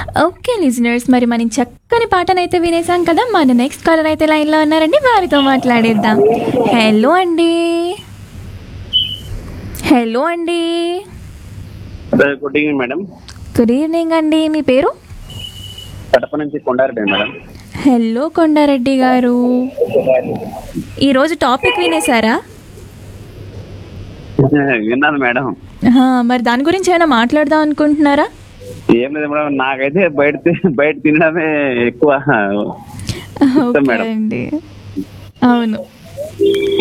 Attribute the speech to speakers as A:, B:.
A: Okay listeners మరి మనం చక్కని పాటనైతే వినేసాం కదా మన నెక్స్ట్ కాలర్ అయితే లైన్లో ఉన్నారండి వారితో మాట్లాడేద్దాం హలో అండి హలో అండి
B: good evening madam
A: good evening అండి మీ పేరు
B: కడప నుంచి కొండారెడ్డి మేడం
A: హలో కొండారెడ్డి గారు ఈరోజు టాపిక్ వినేసారా
B: విన్నాను మేడం
A: ఆహా, మరి దాని గురించి ఏమైనా మాట్లాడదాం అనుకుంటున్నారా
B: ఏం లేదు మేడం నాకైతే బయట తి- బయట తినడమే ఎక్కువ
A: ఓకే
B: మేడం.
A: అండి అవును